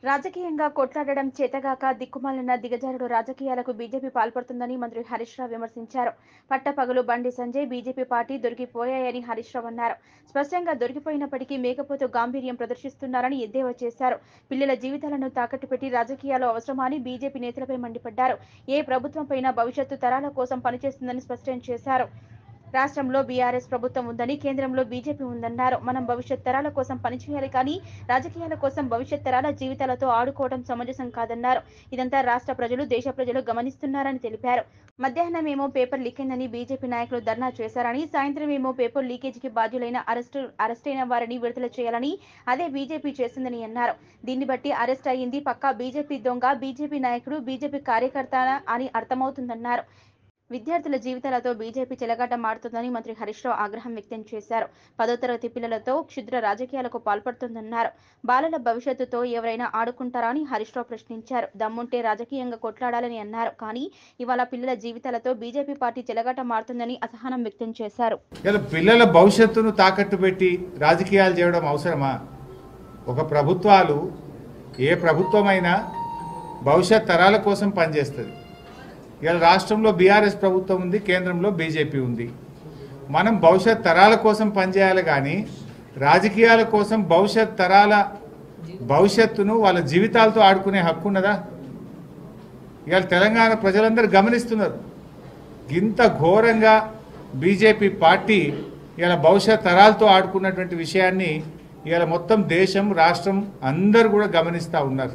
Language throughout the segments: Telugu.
రాజకీయంగా కొట్లాడడం చేతగాక దిక్కుమాలిన దిగజారుడు రాజకీయాలకు బీజేపీ పాల్పడుతుందని మంత్రి హరీష్ రావు విమర్శించారు పట్టపగలు బండి సంజయ్ బీజేపీ పార్టీ దొరికిపోయాయని హరీష్ రావు అన్నారు స్పష్టంగా దొరికిపోయినప్పటికీ మేకపోతు గాంభీర్యం ప్రదర్శిస్తున్నారని ఎద్దేవా చేశారు పిల్లల జీవితాలను తాకట్టు పెట్టి రాజకీయాలు అవసరమా అని బీజేపీ నేతలపై మండిపడ్డారు ఏ ప్రభుత్వంపైనా భవిష్యత్తు తరాల కోసం పనిచేస్తుందని స్పష్టం చేశారు రాష్ట్రంలో బీఆర్ఎస్ ప్రభుత్వం ఉందని కేంద్రంలో బీజేపీ ఉందన్నారు మనం భవిష్యత్ తరాల కోసం పనిచేయాలి కానీ రాజకీయాల కోసం భవిష్యత్ తరాల జీవితాలతో ఆడుకోవడం సమంజసం కాదన్నారు ఇదంతా రాష్ట్ర ప్రజలు దేశ ప్రజలు గమనిస్తున్నారని తెలిపారు మధ్యాహ్నం ఏమో పేపర్ లీక్ అయిందని బీజేపీ నాయకులు ధర్నా చేశారని సాయంత్రం ఏమో పేపర్ లీకేజీకి బాధ్యులైన అరెస్టు అరెస్టైన వారిని విడుదల చేయాలని అదే బీజేపీ చేసిందని అన్నారు దీన్ని బట్టి అరెస్ట్ అయ్యింది పక్కా బీజేపీ దొంగ బీజేపీ నాయకుడు బీజేపీ కార్యకర్త అని అర్థమవుతుందన్నారు విద్యార్థుల జీవితాలతో బీజేపీ చెలగాటం ఆడుతుందని మంత్రి హరీష్ రావు ఆగ్రహం వ్యక్తం చేశారు పదో తరగతి పిల్లలతో క్షుద్ర రాజకీయాలకు పాల్పడుతుందన్నారు బాలల భవిష్యత్తుతో ఎవరైనా ఆడుకుంటారా అని హరీష్ రావు ప్రశ్నించారు దమ్ముంటే రాజకీయంగా కొట్లాడాలని అన్నారు కానీ ఇవాళ పిల్లల జీవితాలతో బీజేపీ పార్టీ చెలగాటం ఆడుతుందని అసహనం వ్యక్తం చేశారు ఇలా పిల్లల భవిష్యత్తును తాకట్టు పెట్టి రాజకీయాలు చేయడం అవసరమా ఒక ప్రభుత్వాలు ఏ ప్రభుత్వమైనా భవిష్యత్ తరాల కోసం పనిచేస్తుంది ఇలా రాష్ట్రంలో బీఆర్ఎస్ ప్రభుత్వం ఉంది కేంద్రంలో బీజేపీ ఉంది మనం భవిష్యత్ తరాల కోసం పనిచేయాలి కానీ రాజకీయాల కోసం భవిష్యత్ తరాల భవిష్యత్తును వాళ్ళ జీవితాలతో ఆడుకునే హక్కు ఉన్నదా ఇవాళ తెలంగాణ ప్రజలందరూ గమనిస్తున్నారు ఇంత ఘోరంగా బీజేపీ పార్టీ ఇలా భవిష్యత్ తరాలతో ఆడుకున్నటువంటి విషయాన్ని ఇవాళ మొత్తం దేశం రాష్ట్రం అందరూ కూడా గమనిస్తూ ఉన్నారు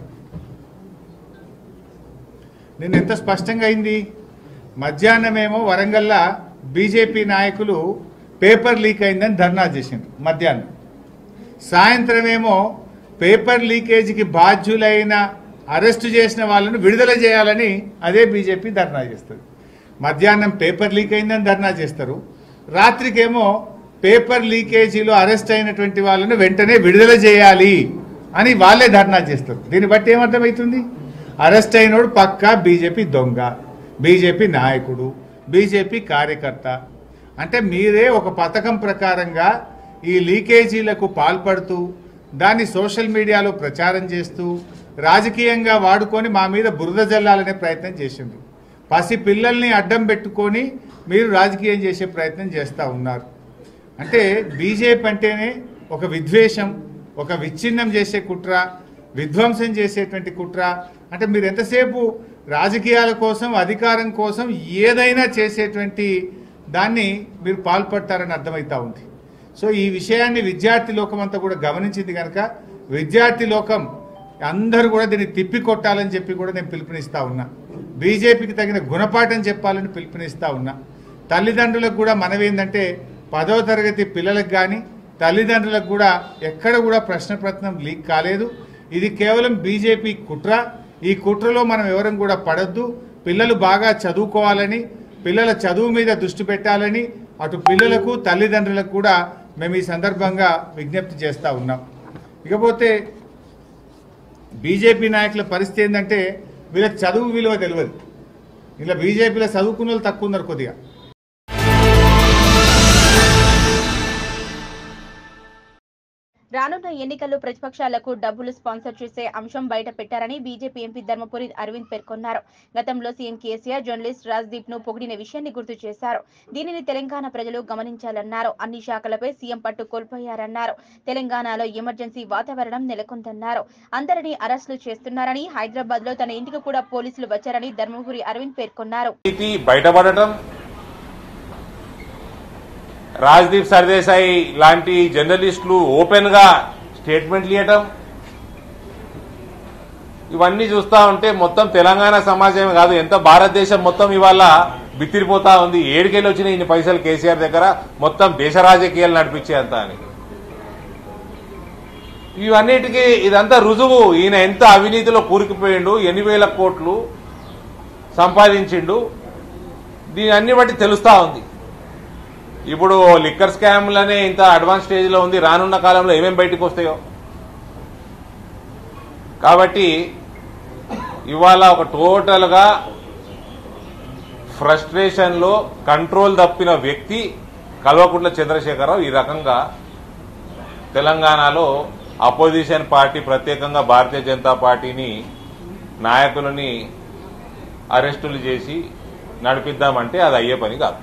నిన్న ఎంత స్పష్టంగా అయింది మధ్యాహ్నమేమో వరంగల్లా బీజేపీ నాయకులు పేపర్ లీక్ అయిందని ధర్నా చేసిండ్రు మధ్యాహ్నం సాయంత్రమేమో పేపర్ లీకేజీకి బాధ్యులైన అరెస్టు చేసిన వాళ్ళను విడుదల చేయాలని అదే బీజేపీ ధర్నా చేస్తుంది మధ్యాహ్నం పేపర్ లీక్ అయిందని ధర్నా చేస్తారు రాత్రికేమో పేపర్ లీకేజీలో అరెస్ట్ అయినటువంటి వాళ్ళను వెంటనే విడుదల చేయాలి అని వాళ్ళే ధర్నా చేస్తారు దీన్ని బట్టి ఏమర్థమవుతుంది అరెస్ట్ అయినోడు పక్కా బీజేపీ దొంగ బీజేపీ నాయకుడు బీజేపీ కార్యకర్త అంటే మీరే ఒక పథకం ప్రకారంగా ఈ లీకేజీలకు పాల్పడుతూ దాన్ని సోషల్ మీడియాలో ప్రచారం చేస్తూ రాజకీయంగా వాడుకొని మా మీద బురద జల్లాలనే ప్రయత్నం చేసిండ్రు పసి పిల్లల్ని అడ్డం పెట్టుకొని మీరు రాజకీయం చేసే ప్రయత్నం చేస్తూ ఉన్నారు అంటే బీజేపీ అంటేనే ఒక విద్వేషం ఒక విచ్ఛిన్నం చేసే కుట్ర విధ్వంసం చేసేటువంటి కుట్ర అంటే మీరు ఎంతసేపు రాజకీయాల కోసం అధికారం కోసం ఏదైనా చేసేటువంటి దాన్ని మీరు పాల్పడతారని అర్థమవుతా ఉంది సో ఈ విషయాన్ని విద్యార్థి లోకం అంతా కూడా గమనించింది కనుక విద్యార్థి లోకం అందరూ కూడా దీన్ని తిప్పి కొట్టాలని చెప్పి కూడా నేను పిలుపునిస్తా ఉన్నా బీజేపీకి తగిన గుణపాఠం చెప్పాలని పిలుపునిస్తా ఉన్నా తల్లిదండ్రులకు కూడా మనవేందంటే పదవ తరగతి పిల్లలకు కానీ తల్లిదండ్రులకు కూడా ఎక్కడ కూడా ప్రశ్నపత్రం లీక్ కాలేదు ఇది కేవలం బీజేపీ కుట్ర ఈ కుట్రలో మనం ఎవరం కూడా పడద్దు పిల్లలు బాగా చదువుకోవాలని పిల్లల చదువు మీద దృష్టి పెట్టాలని అటు పిల్లలకు తల్లిదండ్రులకు కూడా మేము ఈ సందర్భంగా విజ్ఞప్తి చేస్తూ ఉన్నాం ఇకపోతే బీజేపీ నాయకుల పరిస్థితి ఏంటంటే వీళ్ళకి చదువు విలువ తెలియదు ఇలా బీజేపీలో చదువుకున్న వాళ్ళు తక్కువ ఉన్నారు కొద్దిగా రానున్న ఎన్నికల్లో ప్రతిపక్షాలకు డబ్బులు స్పాన్సర్ చేసే అంశం బయట పెట్టారని బీజేపీ ఎంపీ ధర్మపురి అరవింద్ పేర్కొన్నారు గతంలో సీఎం కేసీఆర్ జర్నలిస్ట్ రాజ్దీప్ ను పొగిడిన విషయాన్ని గుర్తు చేశారు దీనిని తెలంగాణ ప్రజలు గమనించాలన్నారు అన్ని శాఖలపై సీఎం పట్టు కోల్పోయారన్నారు తెలంగాణలో ఎమర్జెన్సీ వాతావరణం నెలకొందన్నారు అందరినీ అరెస్టులు చేస్తున్నారని హైదరాబాద్ లో తన ఇంటికి కూడా పోలీసులు వచ్చారని ధర్మపురి అరవింద్ పేర్కొన్నారు నీతి బయటపడటం రాజ్దీప్ సర్దేశాయి లాంటి జర్నలిస్టులు ఓపెన్ గా స్టేట్మెంట్లు ఇవ్వటం ఇవన్నీ చూస్తా ఉంటే మొత్తం తెలంగాణ సమాజమే కాదు ఎంత భారతదేశం మొత్తం ఇవాళ బిత్తిరిపోతా ఉంది ఏడుకెళ్ళి వచ్చిన ఇన్ని పైసలు కేసీఆర్ దగ్గర మొత్తం దేశ రాజకీయాలు నడిపించేంత అని ఇవన్నిటికీ ఇదంతా రుజువు ఈయన ఎంత అవినీతిలో కూరుకుపోయిండు ఎన్ని వేల కోట్లు సంపాదించిండు దీని అన్ని బట్టి తెలుస్తా ఉంది ఇప్పుడు లిక్కర్ స్కామ్లనే ఇంత అడ్వాన్స్ స్టేజ్ లో ఉంది రానున్న కాలంలో ఏమేమి బయటకు వస్తాయో కాబట్టి ఇవాళ ఒక టోటల్ గా ఫ్రస్ట్రేషన్ లో కంట్రోల్ తప్పిన వ్యక్తి కల్వకుంట్ల చంద్రశేఖరరావు ఈ రకంగా తెలంగాణలో అపోజిషన్ పార్టీ ప్రత్యేకంగా భారతీయ జనతా పార్టీని నాయకులని అరెస్టులు చేసి నడిపిద్దామంటే అది అయ్యే పని కాదు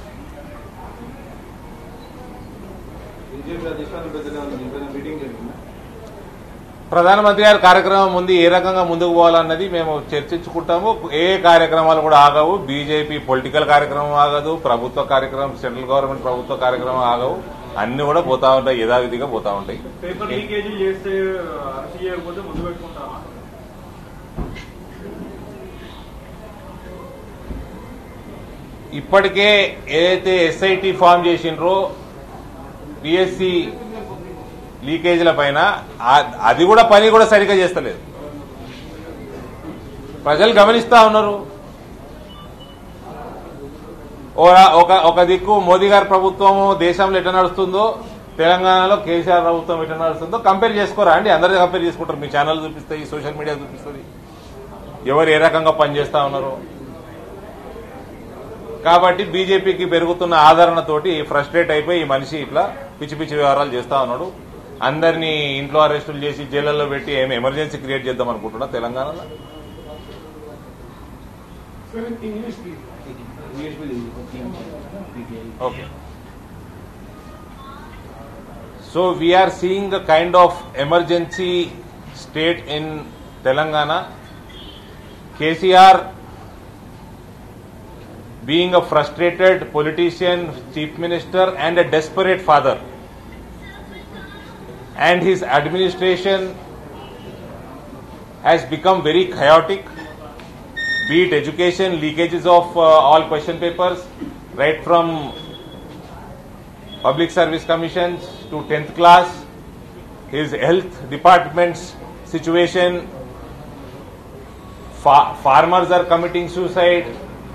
బీజేపీ అధిష్టాన పెద్దగా మీటింగ్ జరిగిందా ప్రధానమంత్రి గారి కార్యక్రమం ఉంది ఏ రకంగా ముందుకు పోవాలన్నది మేము చర్చించుకుంటాము ఏ కార్యక్రమాలు కూడా ఆగవు బీజేపీ పొలిటికల్ కార్యక్రమం ఆగదు ప్రభుత్వ కార్యక్రమం సెంట్రల్ గవర్నమెంట్ ప్రభుత్వ కార్యక్రమం ఆగవు అన్ని కూడా పోతా ఉంటాయి యథావిధిగా పోతా ఉంటాయి పేపర్ లీకేజీ చేస్తే అరెస్ట్ చేయకపోతే ముందు పెట్టుకుంటామా ఇప్పటికే ఏదైతే ఎస్ఐటి ఫామ్ చేసిండ్రో పిఎస్సి లీకేజీల పైన ఆ- అది కూడా పని కూడా సరిగ్గా చేస్తలేదు ప్రజలు గమనిస్తా ఉన్నారు ఓ- ఒక ఒక దిక్కు మోదీ గారి ప్రభుత్వం దేశంలో ఎట్లా నడుస్తుందో తెలంగాణలో కేసీఆర్ ప్రభుత్వం ఎట్లా నడుస్తుందో కంపేర్ చేసుకోరా అండి అందరూ కంపేర్ చేసుకుంటారు మీ ఛానల్ చూపిస్తాయి సోషల్ మీడియా చూపిస్తుంది ఎవరు ఏ రకంగా పనిచేస్తా ఉన్నారు కాబట్టి బీజేపీకి పెరుగుతున్న ఆదరణతోటి ఫ్రస్ట్రేట్ అయిపోయి ఈ మనిషి ఇట్లా పిచ్చి పిచ్చి వ్యవహారాలు చేస్తా ఉన్నాడు అందరినీ ఇంట్లో అరెస్టులు చేసి జైళ్లలో పెట్టి ఏమి ఎమర్జెన్సీ క్రియేట్ చేద్దాం అనుకుంటున్నా తెలంగాణలో Okay. So we are seeing a kind of emergency state in Telangana. KCR being a frustrated politician, chief minister and a desperate father. And his administration has become very chaotic be it education, leakages of uh, all question papers, right from public service commissions to 10th class, his health department's situation, fa- farmers are committing suicide,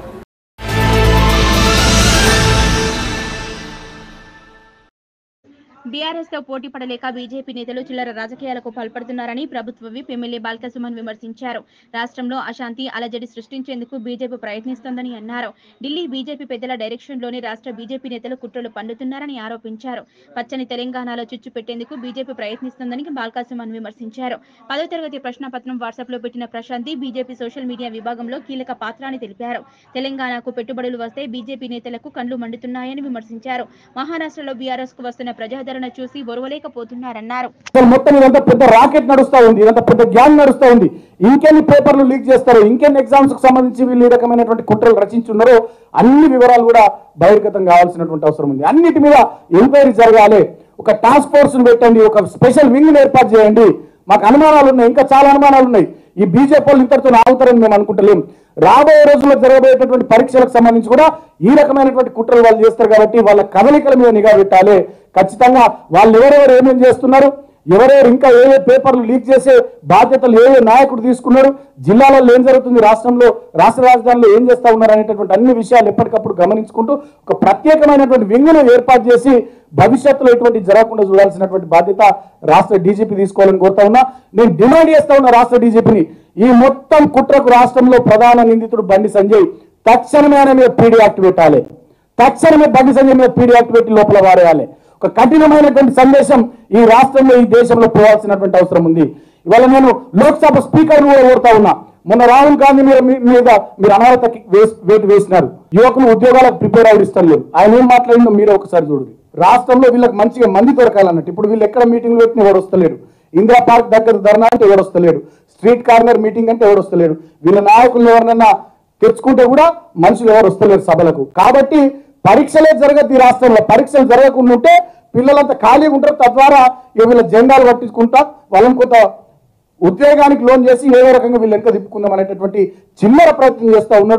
BRS తో పోటీ పడలేక బీజేపీ నేతలు చిల్లర రాజకీయాలకు పాల్పడుతున్నారని ప్రభుత్వ విప్ ఎమ్మెల్యే బాల్కసుమన్ విమర్శించారు రాష్ట్రంలో అశాంతి అలజడి సృష్టించేందుకు బీజేపీ ప్రయత్నిస్తోందని అన్నారు ఢిల్లీ బీజేపీ పెద్దల డైరెక్షన్ లోని రాష్ట్ర బీజేపీ నేతలు కుట్రలు పన్నుతున్నారని ఆరోపించారు పచ్చని తెలంగాణలో చిచ్చు పెట్టేందుకు బీజేపీ ప్రయత్నిస్తోందని బాల్కసుమన్ విమర్శించారు పదో తరగతి ప్రశ్నపత్రం వాట్సాప్ లో పెట్టిన ప్రశాంతి బీజేపీ సోషల్ మీడియా విభాగంలో కీలక పాత్ర అని తెలిపారు తెలంగాణకు పెట్టుబడులు వస్తే బీజేపీ నేతలకు కండ్లు మండుతున్నాయని విమర్శించారు మహారాష్ట్రలో బీఆర్ఎస్ కు వస్తున్న ప్రజాదరణ చూసి ఒరవలేకపోతున్నారన్నారు అసలు మొత్తం ఇదంతా పెద్ద రాకెట్ నడుస్తా ఉంది ఇదంతా పెద్ద గ్యాంగ్ నడుస్తా ఉంది ఇంకెన్ని పేపర్లు లీక్ చేస్తారో ఇంకెన్ని ఎగ్జామ్స్ కు సంబంధించి వీళ్ళు ఈ రకమైనటువంటి కుట్రలు రచించున్నారో అన్ని వివరాలు కూడా బహిర్గతం కావాల్సినటువంటి అవసరం ఉంది అన్నిటి మీద ఎంక్వైరీ జరగాలి ఒక టాస్క్ ఫోర్స్ పెట్టండి ఒక స్పెషల్ వింగ్ ఏర్పాటు చేయండి మాకు అనుమానాలు ఉన్నాయి ఇంకా చాలా అనుమానాలు ఉన్నాయి ఈ బీజేపీ వాళ్ళు ఇంతటితో ఆగుతారని మేము అనుకుంటలేం రాబోయే రోజుల్లో జరగబోయేటటువంటి పరీక్షలకు సంబంధించి కూడా ఈ రకమైనటువంటి కుట్రలు వాళ్ళు చేస్తారు కాబట్టి వాళ్ళ కదలికల మీద నిఘా పెట్టాలి ఖచ్చితంగా వాళ్ళు ఎవరెవరు ఏమేం చేస్తున్నారు ఎవరెవరు ఇంకా ఏ ఏ పేపర్లు లీక్ చేసే బాధ్యతలు ఏ ఏ నాయకుడు తీసుకున్నారు జిల్లాలలో ఏం జరుగుతుంది రాష్ట్రంలో రాష్ట్ర రాజధానిలో ఏం చేస్తా ఉన్నారు అనేటటువంటి అన్ని విషయాలు ఎప్పటికప్పుడు గమనించుకుంటూ ఒక ప్రత్యేకమైనటువంటి వింగును ఏర్పాటు చేసి భవిష్యత్తులో ఎటువంటి జరగకుండా చూడాల్సినటువంటి బాధ్యత రాష్ట్ర డీజీపీ తీసుకోవాలని కోరుతా ఉన్నా నేను డిమాండ్ చేస్తా ఉన్నా రాష్ట్ర డీజీపీని ఈ మొత్తం కుట్రకు రాష్ట్రంలో ప్రధాన నిందితుడు బండి సంజయ్ తక్షణమే ఆయన మీద పీడీ యాక్ట్ పెట్టాలి తక్షణమే బండి సంజయ్ మీద పీడీ యాక్ట్ పెట్టి లోపల వారేయాలి ఒక కఠినమైనటువంటి సందేశం ఈ రాష్ట్రంలో ఈ దేశంలో పోవాల్సినటువంటి అవసరం ఉంది ఇవాళ నేను లోక్సభ స్పీకర్ కూడా కోరుతా ఉన్నా మొన్న రాహుల్ గాంధీ మీద మీ- మీద మీరు అనర్హతకి వేస్- వేటు వేసినారు యువకులు ఉద్యోగాలకు ప్రిపేర్ అవరిస్తాం లేదు ఆయన ఏం మాట్లాడిందో మీరు ఒకసారి చూడండి రాష్ట్రంలో వీళ్ళకి మంచిగా మంది దొరకాలన్నట్టు ఇప్పుడు వీళ్ళు ఎక్కడ మీటింగ్లు పెట్టిన ఎవడు వస్తలేడు ఇందిరా పార్క్ దగ్గర ధర్నా అంటే ఎవడు వస్తలేడు స్ట్రీట్ కార్నర్ మీటింగ్ అంటే ఎవడు వస్తలేడు వీళ్ళ నాయకులను ఎవరినన్నా తెచ్చుకుంటే కూడా మనుషులు ఎవరు వస్తలేరు సభలకు కాబట్టి పరీక్షలే జరగదు ఈ రాష్ట్రంలో పరీక్షలు జరగకుండా ఉంటే పిల్లలంతా ఖాళీగా ఉంటారు తద్వారా ఇక వీళ్ళ జెండాలు పట్టించుకుంటా వాళ్ళని కొంత ఉద్వేగానికి లోన్ చేసి ఏదో రకంగా వీళ్ళు ఎంత తిప్పుకుందాం అనేటటువంటి చిల్లర ప్రయత్నం చేస్తా ఉన్నాడు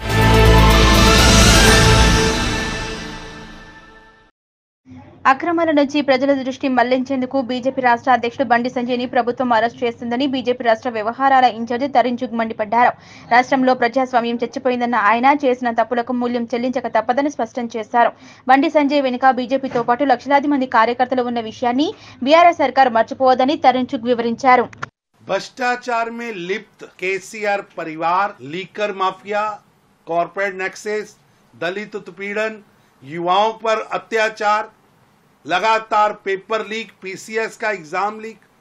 అక్రమాల నుంచి ప్రజల దృష్టి మళ్లించేందుకు బీజేపీ రాష్ట్ర అధ్యక్షుడు బండి సంజయ్ని ప్రభుత్వం అరెస్ట్ చేస్తుందని బీజేపీ రాష్ట్ర వ్యవహారాల ఇన్ఛార్జి తరుణ్ జుగ్ మండిపడ్డారు రాష్ట్రంలో ప్రజాస్వామ్యం చచ్చిపోయిందన్న ఆయన చేసిన తప్పులకు మూల్యం చెల్లించక తప్పదని స్పష్టం చేశారు బండి సంజయ్ వెనుక బీజేపీతో పాటు లక్షలాది మంది కార్యకర్తలు ఉన్న విషయాన్ని బీఆర్ఎస్ సర్కార్ మర్చిపోవద్దని తరుణ్ జుగ్ వివరించారు भ्रष्टाचार में लिप्त केसीआर परिवार लीकर माफिया कॉरपोरेट नेक्सेस दलित उत्पीड़न युवाओं पर अत्याचार लगातार पेपर लीक पीसीएस का एग्जाम लीक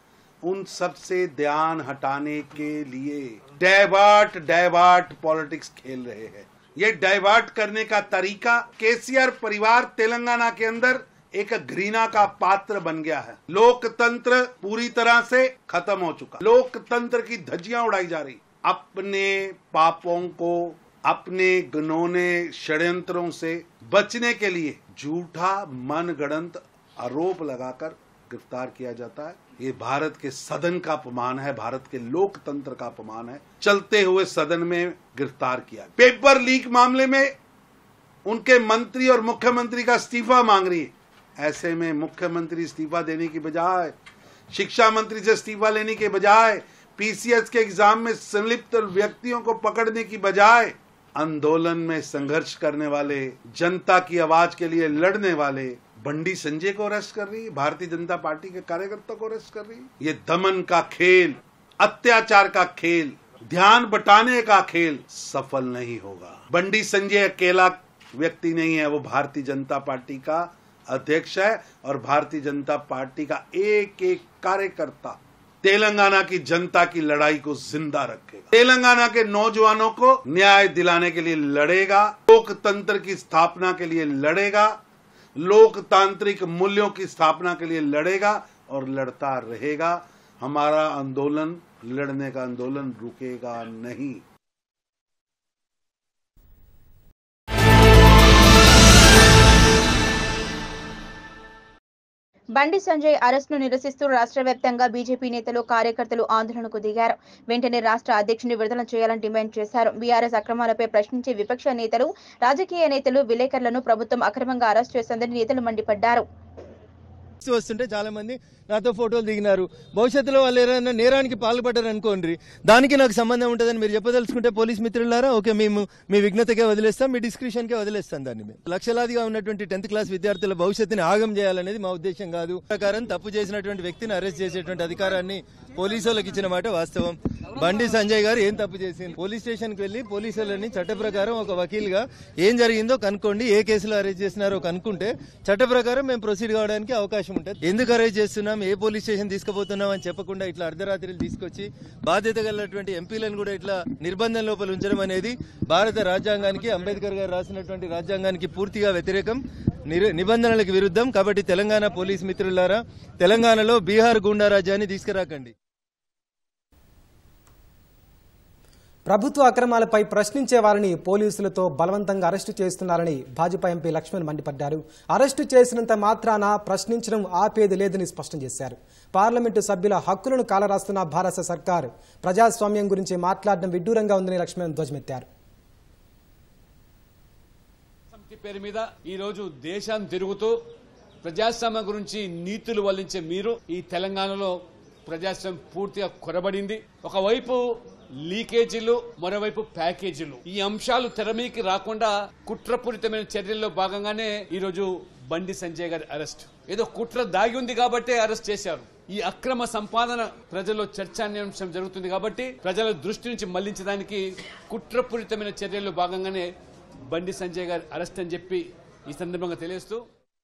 उन सब से ध्यान हटाने के लिए डाइवर्ट डाइवर्ट पॉलिटिक्स खेल रहे हैं ये डाइवर्ट करने का तरीका केसीआर परिवार तेलंगाना के अंदर एक घृणा का पात्र बन गया है लोकतंत्र पूरी तरह से खत्म हो चुका लोकतंत्र की धज्जियां उड़ाई जा रही अपने पापों को अपने गनौने षड्यंत्रों से बचने के लिए झूठा मनगढ़ंत आरोप लगाकर गिरफ्तार किया जाता है ये भारत के सदन का अपमान है भारत के लोकतंत्र का अपमान है चलते हुए सदन में गिरफ्तार किया पेपर लीक मामले में उनके मंत्री और मुख्यमंत्री का इस्तीफा मांग रही है ऐसे में मुख्यमंत्री इस्तीफा देने की बजाय शिक्षा मंत्री से इस्तीफा लेने के बजाय पीसीएस के एग्जाम में संलिप्त व्यक्तियों को पकड़ने की बजाय आंदोलन में संघर्ष करने वाले जनता की आवाज के लिए लड़ने वाले बंडी संजय को अरेस्ट कर रही है भारतीय जनता पार्टी के कार्यकर्ता को अरेस्ट कर रही है ये दमन का खेल अत्याचार का खेल ध्यान बटाने का खेल सफल नहीं होगा बंडी संजय अकेला व्यक्ति नहीं है वो भारतीय जनता पार्टी का अध्यक्ष है और भारतीय जनता पार्टी का एक एक कार्यकर्ता तेलंगाना की जनता की लड़ाई को जिंदा रखेगा तेलंगाना के नौजवानों को न्याय दिलाने के लिए लड़ेगा लोकतंत्र की स्थापना के लिए लड़ेगा लोकतांत्रिक मूल्यों की स्थापना के लिए लड़ेगा और लड़ता रहेगा हमारा आंदोलन लड़ने का आंदोलन रुकेगा नहीं బండి సంజయ్ అరెస్టును నిరసిస్తూ రాష్ట్ర వ్యాప్తంగా బీజేపీ నేతలు కార్యకర్తలు ఆందోళనకు దిగారు వెంటనే రాష్ట్ర అధ్యక్షుని విడుదల చేయాలని డిమాండ్ చేశారు బీఆర్ఎస్ అక్రమాలపై ప్రశ్నించే విపక్ష నేతలు రాజకీయ నేతలు విలేకరులను ప్రభుత్వం అక్రమంగా అరెస్ట్ చేసిందని నేతలు మండిపడ్డారు వస్తుంటే చాలా మంది నాతో ఫోటోలు దిగినారు భవిష్యత్తులో వాళ్ళు ఏదైనా నేరానికి పాల్పడ్డారు అనుకోండి దానికి నాకు సంబంధం ఉంటుందని మీరు చెప్పదలుచుకుంటే పోలీస్ మిత్రులారా ఓకే మేము మీ విఘ్నతకే వదిలేస్తాం మీ డిస్క్రిప్షన్కే వదిలేస్తాం దాన్ని మేము లక్షలాదిగా ఉన్నటువంటి టెన్త్ క్లాస్ విద్యార్థుల భవిష్యత్తుని ఆగం చేయాలనేది మా ఉద్దేశం కాదు ప్రకారం తప్పు చేసినటువంటి వ్యక్తిని అరెస్ట్ చేసేటువంటి అధికారాన్ని పోలీసు వాళ్ళకి ఇచ్చిన మాట వాస్తవం బండి సంజయ్ గారు ఏం తప్పు చేసింది పోలీస్ స్టేషన్కి వెళ్ళి పోలీసులని చట్ట ప్రకారం ఒక వకీల్గా ఏం జరిగిందో కనుక్కోండి ఏ కేసులో అరెస్ట్ చేసినారో కనుక్కుంటే చట్ట ప్రకారం మేము ప్రొసీడ్ కావడానికి అవకాశం ఉంటుంది ఎందుకు అరెస్ట్ చేస్తున్నాం ఏ పోలీస్ స్టేషన్ తీసుకుపోతున్నాం అని చెప్పకుండా ఇట్లా అర్ధరాత్రులు తీసుకొచ్చి బాధ్యత గలటువంటి ఎంపీలను కూడా ఇట్లా నిర్బంధం లోపల ఉంచడం అనేది భారత రాజ్యాంగానికి అంబేద్కర్ గారు రాసినటువంటి రాజ్యాంగానికి పూర్తిగా వ్యతిరేకం నిరు- నిబంధనలకు విరుద్ధం కాబట్టి తెలంగాణ పోలీస్ మిత్రులారా తెలంగాణలో బీహార్ గూండా రాజ్యాన్ని తీసుకురాకండి ప్రభుత్వ అక్రమాలపై ప్రశ్నించే వారిని పోలీసులతో బలవంతంగా అరెస్టు చేస్తున్నారని భాజపా ఎంపీ లక్ష్మణ్ మండిపడ్డారు అరెస్టు చేసినంత మాత్రాన ప్రశ్నించడం ఆపేది లేదని స్పష్టం చేశారు పార్లమెంటు సభ్యుల హక్కులను కాలరాస్తున్న భారత సర్కార్ ప్రజాస్వామ్యం గురించి మాట్లాడడం విడ్డూరంగా ఉందని లక్ష్మణ్ ధ్వజమెత్తారు సమితి పేరు మీద ఈ రోజు దేశాన్ని తిరుగుతూ ప్రజాస్వామ్యం గురించి నీతులు వల్లించే మీరు ఈ తెలంగాణలో ప్రజాస్వామ్యం పూర్తిగా కొరబడింది ఒకవైపు లీకేజీలు మరోవైపు ప్యాకేజీలు ఈ అంశాలు తెరమీకి రాకుండా కుట్రపూరితమైన చర్యల్లో భాగంగానే ఈ రోజు బండి సంజయ్ గారి అరెస్ట్ ఏదో కుట్ర దాగి ఉంది కాబట్టే అరెస్ట్ చేశారు ఈ అక్రమ సంపాదన ప్రజల్లో చర్చాన్యాంశం జరుగుతుంది కాబట్టి ప్రజల దృష్టి నుంచి మళ్లించడానికి కుట్రపూరితమైన చర్యల్లో భాగంగానే బండి సంజయ్ గారి అరెస్ట్ అని చెప్పి ఈ సందర్భంగా తెలియజేస్తూ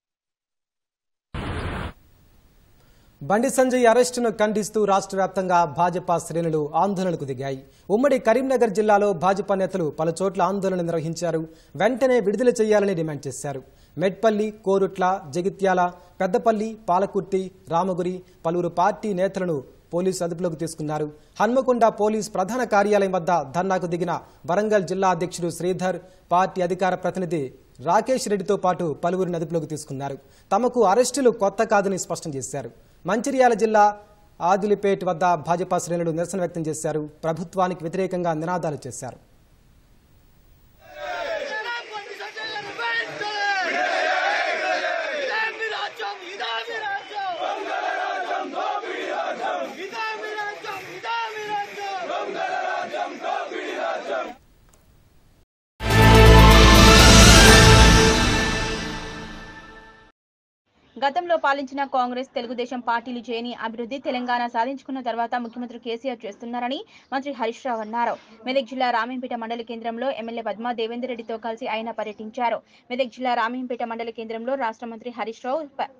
బండి సంజయ్ అరెస్టును ఖండిస్తూ రాష్ట్ర వ్యాప్తంగా భాజపా శ్రేణులు ఆందోళనకు దిగాయి ఉమ్మడి కరీంనగర్ జిల్లాలో భాజపా నేతలు పలు చోట్ల ఆందోళన నిర్వహించారు వెంటనే విడుదల చేయాలని డిమాండ్ చేశారు మెట్పల్లి కోరుట్ల జగిత్యాల పెద్దపల్లి పాలకుర్తి రామగురి పలువురు పార్టీ నేతలను పోలీసు అదుపులోకి తీసుకున్నారు హన్మకొండ పోలీస్ ప్రధాన కార్యాలయం వద్ద ధర్నాకు దిగిన వరంగల్ జిల్లా అధ్యక్షుడు శ్రీధర్ పార్టీ అధికార ప్రతినిధి రాకేష్ రెడ్డితో పాటు పలువురిని అదుపులోకి తీసుకున్నారు తమకు అరెస్టులు కొత్త కాదని స్పష్టం చేశారు మంచిర్యాల జిల్లా ఆదిలిపేట్ వద్ద భాజపా శ్రేణులు నిరసన వ్యక్తం చేశారు ప్రభుత్వానికి వ్యతిరేకంగా నినాదాలు చేశారు గతంలో పాలించిన కాంగ్రెస్ తెలుగుదేశం పార్టీలు చేయని అభివృద్ధి తెలంగాణ సాధించుకున్న తర్వాత ముఖ్యమంత్రి కేసీఆర్ చేస్తున్నారని మంత్రి హరీష్ రావు అన్నారు మెదక్ జిల్లా రామేంపేట మండల కేంద్రంలో ఎమ్మెల్యే పద్మా దేవేందర్ రెడ్డితో కలిసి ఆయన పర్యటించారు మెదక్ జిల్లా రామేంపేట మండల కేంద్రంలో రాష్ట్ర మంత్రి హరీష్ రావు ప-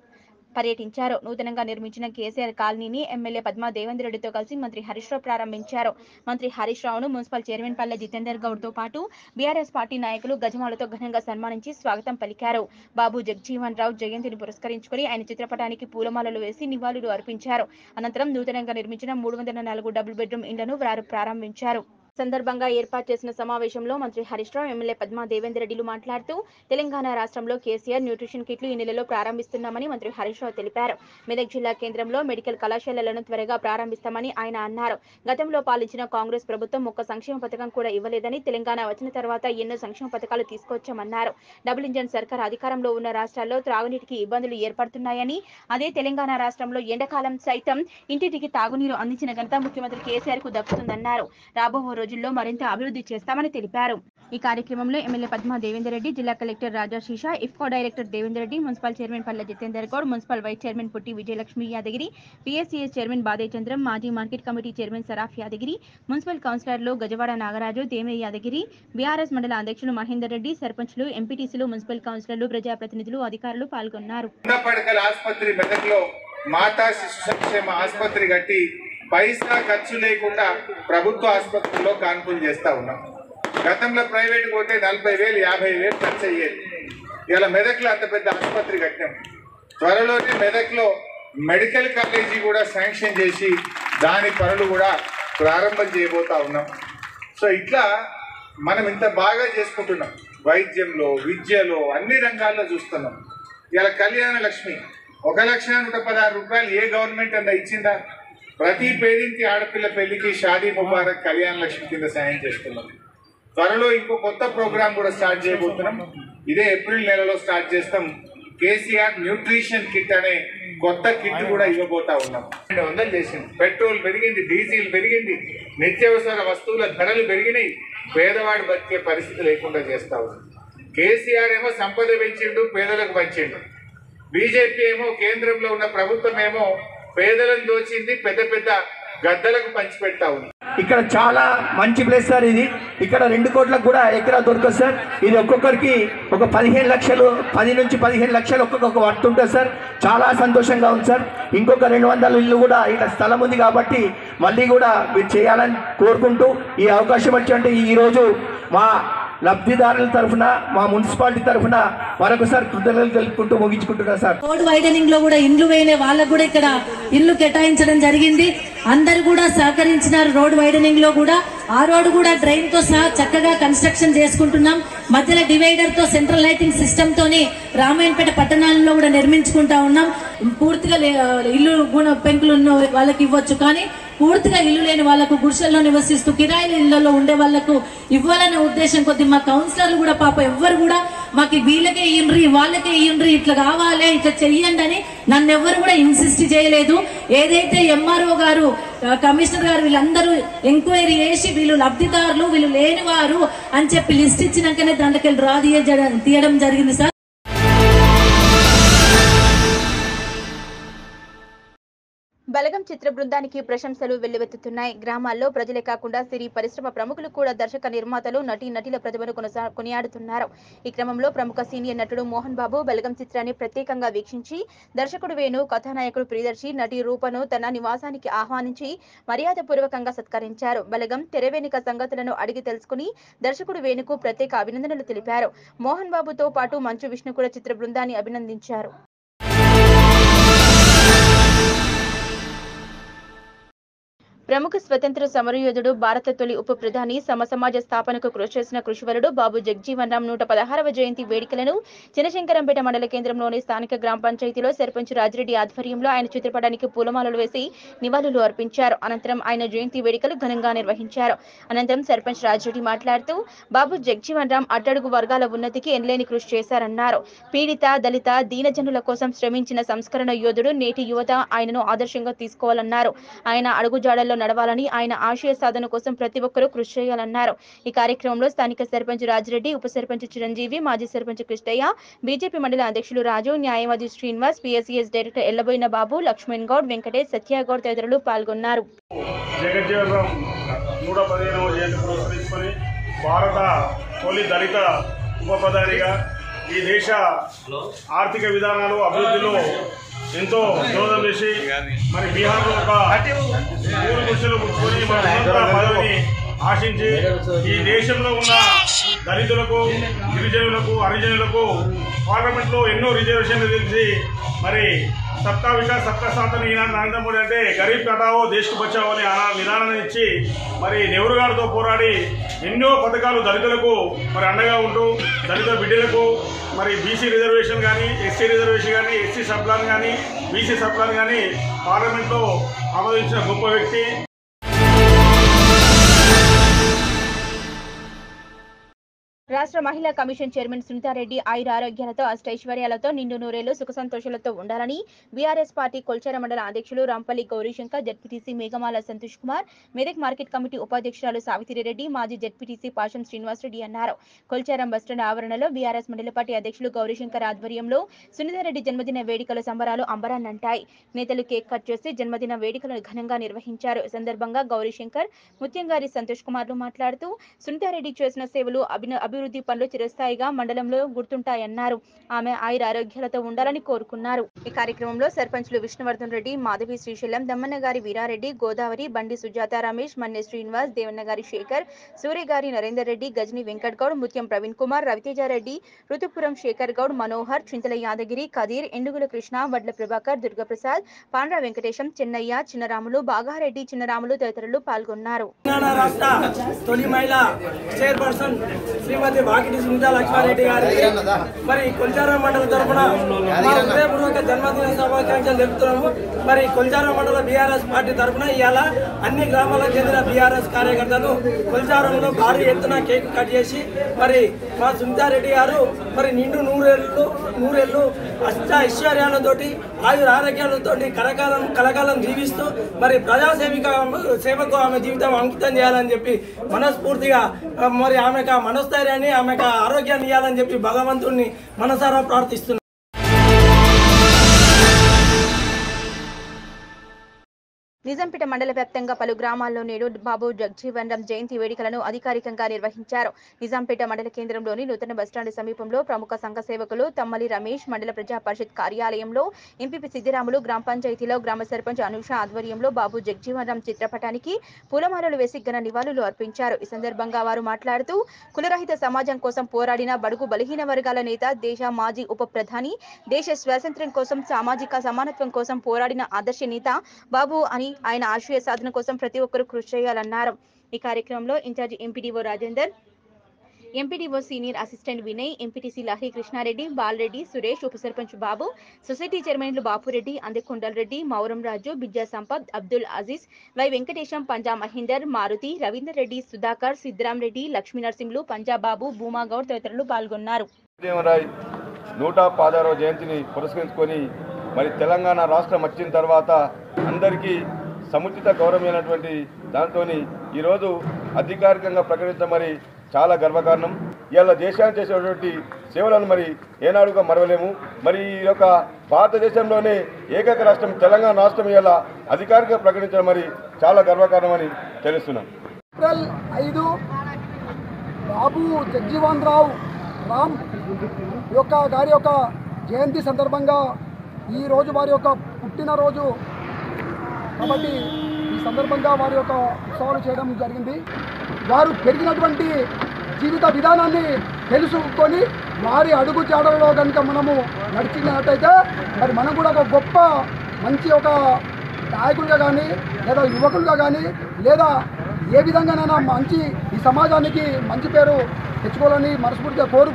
పర్యటించారు నూతనంగా నిర్మించిన కేసీఆర్ కాలనీని ఎమ్మెల్యే పద్మా దేవేందర్ రెడ్డితో కలిసి మంత్రి హరీష్ రావు ప్రారంభించారు మంత్రి హరీష్ రావును మున్సిపల్ చైర్మన్ పల్లె జితేందర్ గౌడ్ తో పాటు బీఆర్ఎస్ పార్టీ నాయకులు గజమాలతో ఘనంగా సన్మానించి స్వాగతం పలికారు బాబు జగజీవన్ రావు జయంతిని పురస్కరించుకుని ఆయన చిత్రపటానికి పూలమాలలు వేసి నివాళులు అర్పించారు అనంతరం నూతనంగా నిర్మించిన మూడు వందల నాలుగు డబుల్ బెడ్రూమ్ ఇండ్లను వారు ప్రారంభించారు సందర్భంగా ఏర్పాటు చేసిన సమావేశంలో మంత్రి హరీష్ రావు ఎమ్మెల్యే పద్మా దేవేందర్ రెడ్డిలు మాట్లాడుతూ తెలంగాణ రాష్ట్రంలో కేసీఆర్ న్యూట్రిషన్ కిట్లు ఈ నెలలో ప్రారంభిస్తున్నామని మంత్రి హరీష్ రావు తెలిపారు మెదక్ జిల్లా కేంద్రంలో మెడికల్ కళాశాలలను త్వరగా ప్రారంభిస్తామని ఆయన అన్నారు గతంలో పాలించిన కాంగ్రెస్ ప్రభుత్వం ఒక్క సంక్షేమ పథకం కూడా ఇవ్వలేదని తెలంగాణ వచ్చిన తర్వాత ఎన్నో సంక్షేమ పథకాలు తీసుకొచ్చామన్నారు డబుల్ ఇంజన్ సర్కార్ అధికారంలో ఉన్న రాష్ట్రాల్లో త్రాగునీటికి ఇబ్బందులు ఏర్పడుతున్నాయని అదే తెలంగాణ రాష్ట్రంలో ఎండాకాలం సైతం ఇంటింటికి తాగునీరు అందించిన ఘనత ముఖ్యమంత్రి కేసీఆర్ కు దక్కుతుందన్నారు రాబో రోజుల్లో మరింత అభివృద్ధి చేస్తామని తెలిపారు ఈ కార్యక్రమంలో ఎమ్మెల్యే పద్మా దేవేందర్ రెడ్డి జిల్లా collector Raja Sheesha IFFCO director Devender Reddy municipal chairman Palle Jitender Goud municipal vice chairman Putti Vijayalakshmi Yadagiri PSCS chairman Bade Chandram మాజీ market committee chairman Saraf Yadagiri municipal కౌన్సిలర్లు గజవాడ నాగరాజు దేమే యాదగిరి బీఆర్ఎస్ మండల అధ్యక్షులు మహేందర్ రెడ్డి సర్పంచ్లు ఎంపీటీసీలు మున్సిపల్ కౌన్సిలర్లు ప్రజాప్రతినిధులు అధికారులు పాల్గొన్నారు ఉన్న పడకల ఆసుపత్రి మెదక్లో మాతా శిశు సంక్షేమ ఆసుపత్రి కట్టి పైసా ఖర్చు లేకుండా ప్రభుత్వ ఆసుపత్రుల్లో కాన్పులు చేస్తా ఉన్నాం గతంలో ప్రైవేట్ పోతే నలభై వేలు యాభై వేలు ఖర్చు అయ్యేది ఇలా మెదక్లో అంత పెద్ద ఆసుపత్రి కట్టాం త్వరలోనే మెదక్లో మెడికల్ కాలేజీ కూడా శాంక్షన్ చేసి దాని పనులు కూడా ప్రారంభం చేయబోతా ఉన్నాం సో ఇట్లా మనం ఇంత బాగా చేసుకుంటున్నాం వైద్యంలో విద్యలో అన్ని రంగాల్లో చూస్తున్నాం ఇలా కళ్యాణ లక్ష్మి ఒక లక్ష నూట పదహారు రూపాయలు ఏ గవర్నమెంట్ అన్న ఇచ్చిందా ప్రతి పేదింటి ఆడపిల్ల పెళ్లికి షాదీ ముబారక్ కళ్యాణ లక్ష్మి కింద సాయం చేస్తున్నాం త్వరలో ఇంకో కొత్త ప్రోగ్రామ్ కూడా స్టార్ట్ చేయబోతున్నాం ఇదే ఏప్రిల్ నెలలో స్టార్ట్ చేస్తాం కేసీఆర్ న్యూట్రిషన్ కిట్ అనే కొత్త కిట్ కూడా ఇవ్వబోతా ఉన్నాం రెండు వందలు చేసింది పెట్రోల్ పెరిగింది డీజిల్ పెరిగింది నిత్యావసర వస్తువుల ధరలు పెరిగినాయి పేదవాడు బతికే పరిస్థితి లేకుండా చేస్తా ఉన్నాం కేసీఆర్ ఏమో సంపద పెంచిండు పేదలకు పంచిండు బీజేపీ ఏమో కేంద్రంలో ఉన్న ప్రభుత్వం ఏమో పేదలను దోచింది పెద్ద పెద్ద గద్దలకు పంచిపెడతా ఉంది ఇక్కడ చాలా మంచి ప్లేస్ సార్ ఇది ఇక్కడ రెండు కోట్లకు కూడా ఎకరా దొరకదు సార్ ఇది ఒక్కొక్కరికి ఒక పదిహేను లక్షలు పది నుంచి పదిహేను లక్షలు ఒక్కొక్క వర్త్ ఉంటుంది సార్ చాలా సంతోషంగా ఉంది సార్ ఇంకొక రెండు వందల ఇల్లు కూడా ఇక్కడ స్థలం ఉంది కాబట్టి మళ్ళీ కూడా మీరు చేయాలని కోరుకుంటూ ఈ అవకాశం వచ్చి ఈరోజు మా లబ్ధిదారుల తరఫున మా మున్సిపాలిటీ తరఫున మరొకసారి కృతజ్ఞతలు తెలుపుకుంటూ ముగించుకుంటున్నా సార్ రోడ్ వైడనింగ్ లో కూడా ఇండ్లు వేయని వాళ్ళకు కూడా ఇక్కడ ఇల్లు కేటాయించడం జరిగింది అందరు కూడా సహకరించినారు రోడ్ వైడనింగ్ లో కూడా ఆ రోడ్ కూడా డ్రైన్ తో సహా చక్కగా కన్స్ట్రక్షన్ చేసుకుంటున్నాం మధ్యలో డివైడర్ తో సెంట్రల్ లైటింగ్ సిస్టమ్ తోని రామాయణపేట పట్టణాలలో కూడా నిర్మించుకుంటా ఉన్నాం పూర్తిగా లే- ఇల్లు గుణ పెంకులు ఉన్న వాళ్ళకి ఇవ్వచ్చు కానీ పూర్తిగా ఇల్లు లేని వాళ్ళకు గుడిసెల్లో నివసిస్తూ కిరాయిల ఇళ్లలో ఉండే వాళ్ళకు ఇవ్వాలనే ఉద్దేశం కొద్ది మా కౌన్సిలర్లు కూడా పాప ఎవ్వరు కూడా మాకు వీళ్ళకే ఇయ్యండ్రి వాళ్ళకే ఇయ్యండ్రి ఇట్లా కావాలి ఇట్లా చెయ్యండి అని నన్ను ఎవ్వరు కూడా ఇన్సిస్ట్ చేయలేదు ఏదైతే ఎంఆర్ఓ గారు ఆ, కమిషనర్ గారు వీళ్ళందరూ ఎంక్వైరీ చేసి వీళ్ళు లబ్ధిదారులు వీళ్ళు లేని వారు అని చెప్పి లిస్ట్ ఇచ్చినాకనే దాంట్లోకి డ్రా తీయజ- తీయడం జరిగింది సార్ బలగం చిత్ర బృందానికి ప్రశంసలు వెల్లువెత్తుతున్నాయి గ్రామాల్లో ప్రజలే కాకుండా సిరి పరిశ్రమ ప్రముఖులు కూడా దర్శక నిర్మాతలు నటీ నటుల ప్రతిభను కొనసా కొనియాడుతున్నారు ఈ క్రమంలో ప్రముఖ సీనియర్ నటుడు మోహన్ బాబు బలగం చిత్రాన్ని ప్రత్యేకంగా వీక్షించి దర్శకుడు వేణు కథానాయకుడు ప్రియదర్శి నటి రూపను తన నివాసానికి ఆహ్వానించి మర్యాదపూర్వకంగా సత్కరించారు బలగం తెరవేనిక సంగతులను అడిగి తెలుసుకుని దర్శకుడు వేణుకు ప్రత్యేక అభినందనలు తెలిపారు మోహన్ బాబుతో పాటు మంచు విష్ణు కూడా చిత్ర బృందాన్ని అభినందించారు ప్రముఖ స్వతంత్ర సమరయోధుడు భారత తొలి ఉప ప్రధాని సమసమాజ స్థాపనకు కృషి చేసిన కృషివరుడు బాబు జగ్జీవన్ రామ్ నూట పదహారవ జయంతి వేడుకలను చినశంకరంపేట మండల కేంద్రంలోని స్థానిక గ్రామ పంచాయతీలో సర్పంచ్ రాజిరెడ్డి ఆధ్వర్యంలో ఆయన చిత్రపటానికి పూలమాలలు వేసి నివాళులు అర్పించారు అనంతరం ఆయన జయంతి వేడుకలు ఘనంగా నిర్వహించారు అనంతరం సర్పంచ్ రాజిరెడ్డి మాట్లాడుతూ బాబు జగ్జీవన్ రామ్ అట్టడుగు వర్గాల ఉన్నతికి ఎనలేని కృషి చేశారన్నారు పీడిత దళిత దీనజనుల కోసం శ్రమించిన సంస్కరణ యోధుడు నేటి యువత ఆయనను ఆదర్శంగా తీసుకోవాలన్నారు ఆయన అడుగుజాడల్లో నడవాలని ఆయన ఆశయ సాధన కోసం ప్రతి ఒక్కరూ కృషి చేయాలన్నారు ఈ కార్యక్రమంలో స్థానిక సర్పంచ్ రాజిరెడ్డి ఉప సర్పంచ్ చిరంజీవి మాజీ సర్పంచ్ కృష్ణయ్య బీజేపీ మండల అధ్యక్షులు రాజు న్యాయవాది శ్రీనివాస్ పిఎస్సిఎస్ డైరెక్టర్ ఎల్లబోయిన బాబు లక్ష్మణ్ గౌడ్ వెంకటేష్ సత్యగౌడ్ తదితరులు పాల్గొన్నారు జగజ్జీవనరామ్ నూట పదిహేనవ జయంతి పురస్కరించుకొని భారత తొలి దళిత ఉప ప్రధానిగా ఈ దేశ ఆర్థిక విధానాలు అభివృద్ధిలో ఎంతో దోదం చేసి మరి బీహార్లో ఒక ఊరు గుడిసెలు ముట్టుకొని మన ఉన్నత పదవిని ఆశించి ఈ దేశంలో ఉన్న దళితులకు గిరిజనులకు హరిజనులకు పార్లమెంట్ లో ఎన్నో రిజర్వేషన్లు తెలిసి మరి సబ్కా వికాస్ సబ్కా సాత్ అని ఈనాడు నరేంద్ర మోడీ అంటే గరీబ్ కటావో దేశకు బచావో అని ఆ విధానాన్ని ఇచ్చి మరి నెహ్రూ గారితో పోరాడి ఎన్నో పథకాలు దళితులకు మరి అండగా ఉంటూ దళిత బిడ్డలకు మరి బీసీ రిజర్వేషన్ కానీ ఎస్సీ రిజర్వేషన్ కానీ ఎస్సీ సబ్ ప్లాన్ కానీ బీసీ సబ్ ప్లాన్ కానీ పార్లమెంట్లో ఆమోదించిన గొప్ప వ్యక్తి రాష్ట్ర మహిళా కమిషన్ చైర్మన్ సునీతారెడ్డి ఆయుర ఆరోగ్యాలతో అష్టైశ్వర్యాలతో నిండు నూరేళ్లు సుఖ సంతోషాలతో ఉండాలని బీఆర్ఎస్ పార్టీ కొల్చార మండల అధ్యక్షులు Rampalli Gourishankar ZPTC Meghamala Santosh Kumar Medak market committee ఉపాధ్యక్షురాలు సావిత్రిరెడ్డి మాజీ జడ్పీటీసీ పాషం శ్రీనివాసరెడ్డి అన్నారు కొల్చారం బస్టాండ్ ఆవరణలో బీఆర్ఎస్ మండల పార్టీ అధ్యక్షులు గౌరీశంకర్ ఆధ్వర్యంలో సునీతారెడ్డి జన్మదిన వేడుకల సంబరాలు అంబరాన్నంటాయి నేతలు కేక్ కట్ చేసి జన్మదిన వేడుకలను ఘనంగా నిర్వహించారు ఈ సందర్భంగా గౌరీశంకర్ ముత్యంగారి సంతోష్ కుమార్లు మాట్లాడుతూ సునీతారెడ్డి చేసిన సేవలు అభిన అభివృద్ధి పనులు చిరస్థాయిగా మండలంలో గుర్తుంటాయన్నారు ఆమె ఆయుర ఆరోగ్యాలతో ఉండాలని కోరుకున్నారు ఈ కార్యక్రమంలో సర్పంచ్లు విష్ణువర్ధన్ రెడ్డి మాధవి శ్రీశైలం దమ్మన్నగారి వీరారెడ్డి గోదావరి బండి సుజాత రమేష్ మన్నె శ్రీనివాస్ దేవన్నగారి శేఖర్ సూర్యగారి నరేందర్ రెడ్డి గజని వెంకట్ గౌడ్ ముత్యం ప్రవీణ్ కుమార్ రవితేజారెడ్డి ఋతుపురం శేఖర్ గౌడ్ మనోహర్ చింతల యాదగిరి కదీర్ ఎండుగుల కృష్ణ వడ్ల ప్రభాకర్ దుర్గప్రసాద్ పాండ్ర వెంకటేశం చిన్నయ్య చిన్నరాములు బాగారెడ్డి చిన్నరాములు తదితరులు పాల్గొన్నారు తెలంగాణ రాష్ట్ర తొలి మహిళ చైర్పర్సన్ శ్రీమతి వాకిటి సునీత లక్ష్మారెడ్డి గారికి మరి కొల్చారం మండల తరఫున మా హృదయపూర్వక జన్మదిన శుభాకాంక్షలు తెలుపుతున్నాము మరి కొల్చారం మండల బీఆర్ఎస్ పార్టీ తరఫున ఇవాళ అన్ని గ్రామాలకు చెందిన బీఆర్ఎస్ కార్యకర్తలు కొల్చారంలో భారీ ఎత్తున కేక్ కట్ చేసి మరి మా సునీతారెడ్డి గారు మరి నిండు నూరేళ్ళు నూరేళ్ళు అష్ట ఐశ్వర్యాలతోటి ఆయుర ఆరోగ్యాలతోటి కలకాలం కలకాలం జీవిస్తూ మరి ప్రజాసేవిక సేవకు ఆమె జీవితం అంకితం చేయాలని చెప్పి మనస్ఫూర్తిగా ఆ, మరి ఆమెకు ఆ మనస్థైర్యాన్ని ఆమెకు ఆ ఆరోగ్యాన్ని ఇవ్వాలని చెప్పి భగవంతుణ్ణి మనసారా ప్రార్థిస్తున్నాను నిజాంపేట మండల వ్యాప్తంగా పలు గ్రామాల్లో నేడు బాబు జగ్జీవన్ రామ్ జయంతి వేడుకలను అధికారికంగా నిర్వహించారు నిజాంపేట మండల కేంద్రంలోని నూతన బస్టాండ్ సమీపంలో ప్రముఖ సంఘ సేవకులు తమ్మలి రమేష్ మండల ప్రజా పరిషత్ కార్యాలయంలో ఎంపీపీ సిద్దిరాములు గ్రామ పంచాయతీలో గ్రామ సర్పంచ్ అనూష ఆధ్వర్యంలో బాబు జగ్జీవన్ రామ్ చిత్రపటానికి పూలమాలలు వేసి ఘన నివాళులు అర్పించారు ఈ సందర్భంగా వారు మాట్లాడుతూ కులరహిత సమాజం కోసం పోరాడిన బడుగు బలహీన వర్గాల నేత దేశ మాజీ ఉప ప్రధాని దేశ స్వాతంత్ర్యం కోసం సామాజిక సమానత్వం కోసం పోరాడిన ఆదర్శ నేత బాబు అని ఆయన ఆశయ సాధన కోసం ప్రతి ఒక్కరూ కృషి చేయాలన్నారు ఈ కార్యక్రమంలో in charge MPDO Rajender MPDO senior assistant Vinay MPTC Lahari Krishna Reddy Bala Reddy Suresh ఉప సర్పంచ్ బాబు సొసైటీ చైర్మన్లు బాపురెడ్డి అందకొండల్ రెడ్డి మౌరం రాజు బిజ్జా సంపత్ అబ్దుల్ అజీజ్ వై వెంకటేశం పంజా మహేందర్ మారుతి రవీందర్ రెడ్డి సుధాకర్ సిద్దిరాం రెడ్డి లక్ష్మీ నరసింహులు పంజాబ్ బాబు భూమాగౌడ్ తదితరులు పాల్గొన్నారు దేవరాయ్ నూట పదహారవ జయంతిని పురస్కరించుకొని మరి తెలంగాణ రాష్ట్రం వచ్చిన తర్వాత అందరికీ సముచిత గౌరవమైనటువంటి దాంతో ఈరోజు అధికారికంగా ప్రకటించడం మరి చాలా గర్వకారణం ఇవాళ దేశానికి చేసేటువంటి సేవలను మరి ఏనాడుగా మరవలేము మరి ఈ యొక్క భారతదేశంలోనే ఏకైక రాష్ట్రం తెలంగాణ రాష్ట్రం ఇవాళ అధికారికంగా ప్రకటించడం మరి చాలా గర్వకారణమని తెలుస్తున్నాం ఏప్రిల్ ఐదు బాబు జగ్జీవన్ రావు రామ్ యొక్క గారి యొక్క జయంతి సందర్భంగా ఈ రోజు వారి యొక్క పుట్టినరోజు కాబట్టి ఈ సందర్భంగా వారి యొక్క ఉత్సవాలు చేయడం జరిగింది వారు పెరిగినటువంటి జీవిత విధానాన్ని తెలుసుకొని వారి అడుగు జాడల్లో కనుక మనము నడిచినట్టయితే మరి మనం కూడా ఒక గొప్ప మంచి ఒక నాయకులుగా కానీ లేదా యువకులుగా కానీ లేదా ఏ విధంగానైనా మంచి ఈ సమాజానికి మంచి పేరు తెచ్చుకోవాలని మనస్ఫూర్తిగా కోరు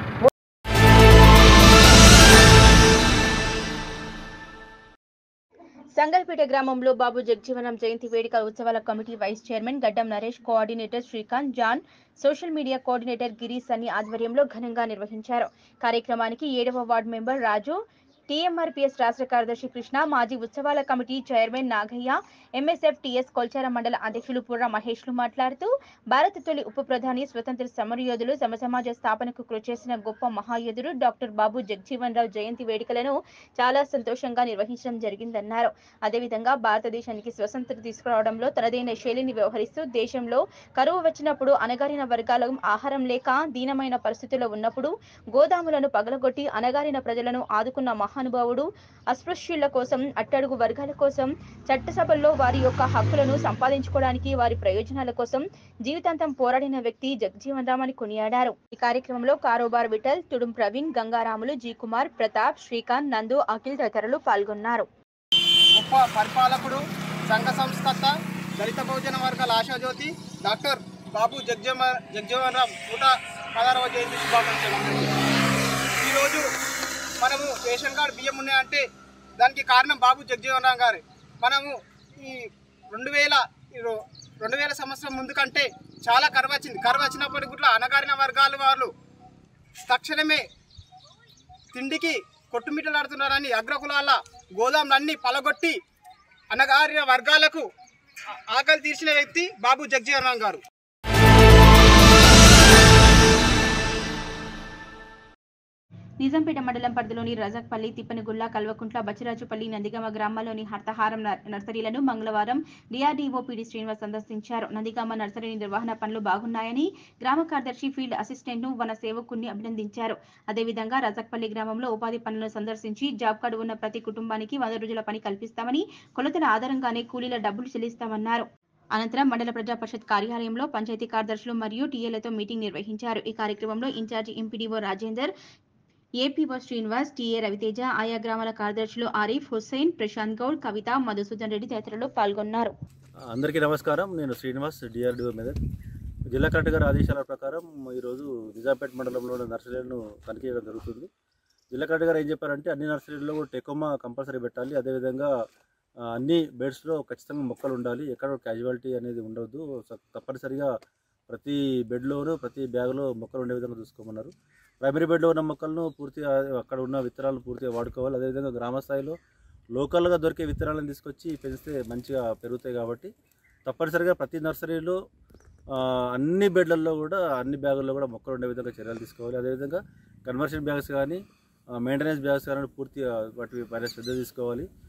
సంగల్పేట గ్రామంలో బాబు జగ్జీవనం జయంతి వేడుక ఉత్సవాల committee vice chairman Gaddam Naresh coordinator Srikanth John social media coordinator Girish Sunny ఆధ్వర్యంలో ఘనంగా నిర్వహించారు కార్యక్రమానికి ఏడవ వార్డు మెంబర్ రాజు టీఎంఆర్పీఎస్ రాష్ట్ర కార్యదర్శి కృష్ణ మాజీ ఉత్సవాల committee chairman Nagaiah MSF TS Kolchara మండల అధ్యక్షులు పుర్ర మహేష్లు మాట్లాడుతూ భారత తొలి ఉప ప్రధాని స్వతంత్ర సమరయోధులు సమసమాజ స్థాపనకు కృషి చేసిన గొప్ప మహాయోధుడు డాక్టర్ బాబు జగ్జీవన్ రావు జయంతి వేడుకలను చాలా సంతోషంగా నిర్వహించడం జరిగిందన్నారు అదేవిధంగా భారతదేశానికి స్వతంత్రం తీసుకురావడంలో తనదైన శైలిని వ్యవహరిస్తూ దేశంలో కరువు వచ్చినప్పుడు అణగారిన వర్గాల ఆహారం లేక దీనమైన పరిస్థితుల్లో ఉన్నప్పుడు గోదాములను పగలగొట్టి అణగారిన ప్రజలను ఆదుకున్న మహా మహానుభావుడు అస్పృశ్యుల కోసం అట్టడుగు వర్గాల కోసం చట్టసభల్లో వారి యొక్క హక్కులను సంపాదించుకోవడానికి వారి ప్రయోజనాల కోసం జీవితాంతం పోరాడిన వ్యక్తి జగజీవన్ రామ్ అని కొనియాడారు ఈ కార్యక్రమంలో కారోబార్ విఠల్ తుడుం ప్రవీణ్ గంగారాములు జీ కుమార్ ప్రతాప్ శ్రీకాంత్ నందు అఖిల్ తదితరులు పాల్గొన్నారు గొప్ప పరిపాలకుడు సంఘ సంస్కర్త దళిత బహుజన వర్గాల ఆశాజ్యోతి డాక్టర్ బాబు జగ్జీవ జగ్జీవన్ రామ్ నూట పదహారవ జయంతి శుభాకాంక్షలు అందరికీ. ఈరోజు మనము రేషన్ కార్డు బియ్యం ఉన్నాయంటే దానికి కారణం బాబు జగ్జీవన్ రామ్ గారు మనము ఈ రెండు వేల ఇరు- రెండు వేల సంవత్సరం ముందు కంటే చాలా కరువు వచ్చింది కరువు వచ్చినప్పటికి కూడా అనగారిన వర్గాలు వాళ్ళు తక్షణమే తిండికి కొట్టుమిట్టలాడుతున్నారని అగ్రకులాల గోదాములన్నీ పలగొట్టి అనగారిన వర్గాలకు ఆ- ఆకలి తీర్చిన వ్యక్తి బాబు జగ్జీవన్ రామ్ గారు నిజాంపేట మండలం పరిధిలోని రజాక్పల్లి తిప్పనగుల్ల కల్వకుంట్ల బచ్చిరాజుపల్లి నందిగామ గ్రామాల్లోని హర్తహారం నర్- నర్సరీలను మంగళవారం డిఆర్డీఓ పిడి శ్రీనివాస్ సందర్శించారు నందిగామ నర్సరీ నిర్వహణ పనులు బాగున్నాయని గ్రామ కార్యదర్శి ఫీల్డ్ అసిస్టెంట్ ను వన సేవకుణ్ణి అభినందించారు అదేవిధంగా రజాక్పల్లి గ్రామంలో ఉపాధి పనులను సందర్శించి జాబ్ కార్డు ఉన్న ప్రతి కుటుంబానికి వంద రోజుల పని కల్పిస్తామని కొలతల ఆధారంగానే కూలీల డబ్బులు చెల్లిస్తామన్నారు అనంతరం మండల ప్రజా పరిషత్ కార్యాలయంలో పంచాయతీ కార్యదర్శులు మరియు టీఏలతో మీటింగ్ నిర్వహించారు ఈ కార్యక్రమంలో in charge MPDO Rajender APO Srinivas TA Raviteja ఆయా గ్రామాల కార్యదర్శులు ఆరిఫ్ హుస్సేన్ ప్రశాంత్ గౌడ్ కవిత మధుసూదన్ రెడ్డి తదితరులు పాల్గొన్నారు అందరికీ నమస్కారం నేను శ్రీనివాస్ డిఆర్డిఓ మెదక్ జిల్లా కలెక్టర్ గారి ఆదేశాల ప్రకారం ఈరోజు నిజాంపేట మండలంలోని నర్సరీలను తనిఖీ చేయడం జరుగుతుంది జిల్లా కలెక్టర్ గారు ఏం చెప్పారంటే అన్ని నర్సరీల్లో కూడా టెకోమా కంపల్సరీ పెట్టాలి అదేవిధంగా ఆ, అన్ని బెడ్స్లో ఖచ్చితంగా మొక్కలు ఉండాలి ఎక్కడ క్యాజువాలిటీ అనేది ఉండవద్దు స- తప్పనిసరిగా ప్రతి బెడ్లోనూ ప్రతి బ్యాగ్లో మొక్కలు ఉండే విధంగా చూసుకోమన్నారు ప్రైమరీ బెడ్లో ఉన్న మొక్కలను పూర్తిగా అక్కడ ఉన్న విత్తనాలను పూర్తిగా వాడుకోవాలి అదేవిధంగా గ్రామ స్థాయిలో లోకల్గా దొరికే విత్తనాలను తీసుకొచ్చి పెంచితే మంచిగా పెరుగుతాయి కాబట్టి తప్పనిసరిగా ప్రతి నర్సరీలో ఆ, అన్ని బెడ్లలో కూడా అన్ని బ్యాగుల్లో కూడా మొక్కలు ఉండే విధంగా చర్యలు తీసుకోవాలి అదేవిధంగా కన్వర్షన్ బ్యాగ్స్ కానీ మెయింటెనెన్స్ బ్యాగ్స్ కానీ పూర్తిగా వాటి పైన శ్రద్ధ తీసుకోవాలి